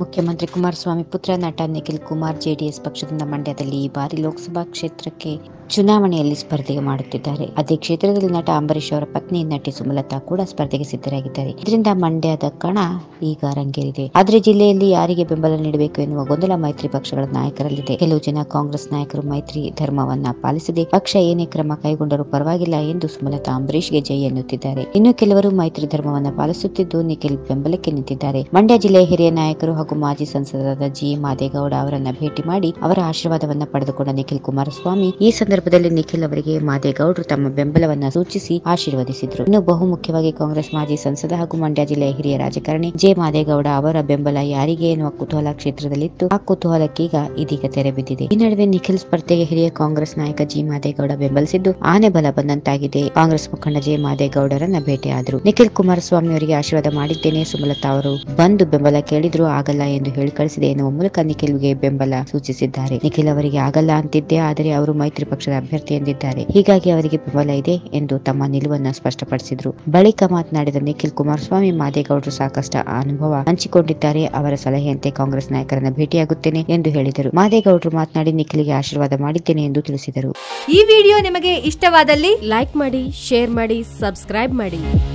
ಮುಖ್ಯಮಂತ್ರಿ ಕುಮಾರಸ್ವಾಮಿ ಪುತ್ರ ನಟ ನಿಖಿಲ್ ಕುಮಾರ್ ಜೆಡಿಎಸ್ ಪಕ್ಷದಿಂದ ಮಂಡ್ಯದಲ್ಲಿ ಈ ಬಾರಿ ಲೋಕಸಭಾ ಕ್ಷೇತ್ರಕ್ಕೆ ಚುನಾವಣೆಯಲ್ಲಿ ಸ್ಪರ್ಧೆ ಮಾಡುತ್ತಿದ್ದಾರೆ ಅದೇ ಕ್ಷೇತ್ರದಲ್ಲಿ ನಟ ಅಂಬರೀಶ್ ಅವರ ಪತ್ನಿ ನಟಿ ಸುಮಲತಾ ಕೂಡ ಸ್ಪರ್ಧೆಗೆ ಸಿದ್ಧರಾಗಿದ್ದಾರೆ ಇದರಿಂದ ಮಂಡ್ಯದ ಕಣ ಈಗ ರಂಗೇರಿದೆ ಆದರೆ ಜಿಲ್ಲೆಯಲ್ಲಿ ಯಾರಿಗೆ ಬೆಂಬಲ ನೀಡಬೇಕು ಎನ್ನುವ ಗೊಂದಲ ಮೈತ್ರಿ ಪಕ್ಷಗಳ ನಾಯಕರಲ್ಲಿದೆ ಕೆಲವು ಜನ ಕಾಂಗ್ರೆಸ್ ನಾಯಕರು ಮೈತ್ರಿ ಧರ್ಮವನ್ನ ಪಾಲಿಸದೆ ಪಕ್ಷ ಏನೇ ಕ್ರಮ ಕೈಗೊಂಡರೂ ಪರವಾಗಿಲ್ಲ ಎಂದು ಸುಮಲತಾ ಅಂಬರೀಶ್ಗೆ ಜೈ ಎನ್ನುತ್ತಿದ್ದಾರೆ ಇನ್ನು ಕೆಲವರು ಮೈತ್ರಿ ಧರ್ಮವನ್ನ ಪಾಲಿಸುತ್ತಿದ್ದು ನಿಖಿಲ್ ಬೆಂಬಲಕ್ಕೆ ನಿಂತಿದ್ದಾರೆ ಮಂಡ್ಯ ಜಿಲ್ಲೆಯ ಹಿರಿಯ ನಾಯಕರು ಹಾಗೂ ಮಾಜಿ ಸಂಸದರಾದ ಜಿ ಮಾದೇಗೌಡ ಅವರನ್ನ ಭೇಟಿ ಮಾಡಿ ಅವರ ಆಶೀರ್ವಾದವನ್ನ ಪಡೆದುಕೊಂಡ ನಿಖಿಲ್ ಕುಮಾರಸ್ವಾಮಿ ಈ ಸಂದರ್ಭದಲ್ಲಿ ನಿಖಿಲ್ ಅವರಿಗೆ ಮಾದೇಗೌಡರು ತಮ್ಮ ಬೆಂಬಲವನ್ನ ಸೂಚಿಸಿ ಆಶೀರ್ವದಿಸಿದ್ರು ಇನ್ನು ಬಹುಮುಖ್ಯವಾಗಿ ಕಾಂಗ್ರೆಸ್ ಮಾಜಿ ಸಂಸದ ಹಾಗೂ ಮಂಡ್ಯ ಜಿಲ್ಲೆಯ ಹಿರಿಯ ರಾಜಕಾರಣಿ ಜೆ ಮಾದೇಗೌಡ ಅವರ ಬೆಂಬಲ ಯಾರಿಗೆ ಎನ್ನುವ ಕುತೂಹಲ ಕ್ಷೇತ್ರದಲ್ಲಿತ್ತು ಆ ಕುತೂಹಲಕ್ಕೀಗ ಇದೀಗ ತೆರೆ ಬಿದ್ದಿದೆ ಈ ನಡುವೆ ನಿಖಿಲ್ ಸ್ಪರ್ಧೆಗೆ ಹಿರಿಯ ಕಾಂಗ್ರೆಸ್ ನಾಯಕ ಜಿ ಮಾದೇಗೌಡ ಬೆಂಬಲಿಸಿದ್ದು ಆನೆ ಬಲ ಬಂದಂತಾಗಿದೆ ಕಾಂಗ್ರೆಸ್ ಮುಖಂಡ ಜೆ ಮಾದೇಗೌಡರನ್ನ ಭೇಟಿಯಾದರು ನಿಖಿಲ್ ಕುಮಾರಸ್ವಾಮಿ ಅವರಿಗೆ ಆಶೀರ್ವಾದ ಮಾಡಿದ್ದೇನೆ ಸುಮಲತಾ ಅವರು ಬಂದು ಬೆಂಬಲ ಕೇಳಿದ್ರು ಆಗಲ್ಲ ಎಂದು ಹೇಳಿ ಕಳಿಸಿದೆ ಎನ್ನುವ ಮೂಲಕ ನಿಖಿಲ್ಗೆ ಬೆಂಬಲ ಸೂಚಿಸಿದ್ದಾರೆ ನಿಖಿಲ್ ಅವರಿಗೆ ಆಗಲ್ಲ ಅಂತಿದ್ದೆ ಆದರೆ ಅವರು ಮೈತ್ರಿ ಪಕ್ಷದ ಅಭ್ಯರ್ಥಿ ಎಂದಿದ್ದಾರೆ ಹೀಗಾಗಿ ಅವರಿಗೆ ಬೆಂಬಲ ಇದೆ ಎಂದು ತಮ್ಮ ನಿಲುವನ್ನ ಸ್ಪಷ್ಟಪಡಿಸಿದ್ರು ಬಳಿಕ ಮಾತನಾಡಿದ ನಿಖಿಲ್ ಕುಮಾರಸ್ವಾಮಿ ಮಾದೇಗೌಡರು ಸಾಕಷ್ಟು ಅನುಭವ ಹಂಚಿಕೊಂಡಿದ್ದಾರೆ ಅವರ ಸಲಹೆಯಂತೆ ಕಾಂಗ್ರೆಸ್ ನಾಯಕರನ್ನ ಭೇಟಿಯಾಗುತ್ತೇನೆ ಎಂದು ಹೇಳಿದರು ಮಾದೇಗೌಡರು ಮಾತನಾಡಿ ನಿಖಿಲ್ಗೆ ಆಶೀರ್ವಾದ ಮಾಡಿದ್ದೇನೆ ಎಂದು ತಿಳಿಸಿದರು ಈ ವಿಡಿಯೋ ನಿಮಗೆ ಇಷ್ಟವಾದಲ್ಲಿ ಲೈಕ್ ಮಾಡಿ ಶೇರ್ ಮಾಡಿ ಸಬ್ಸ್ಕ್ರೈಬ್ ಮಾಡಿ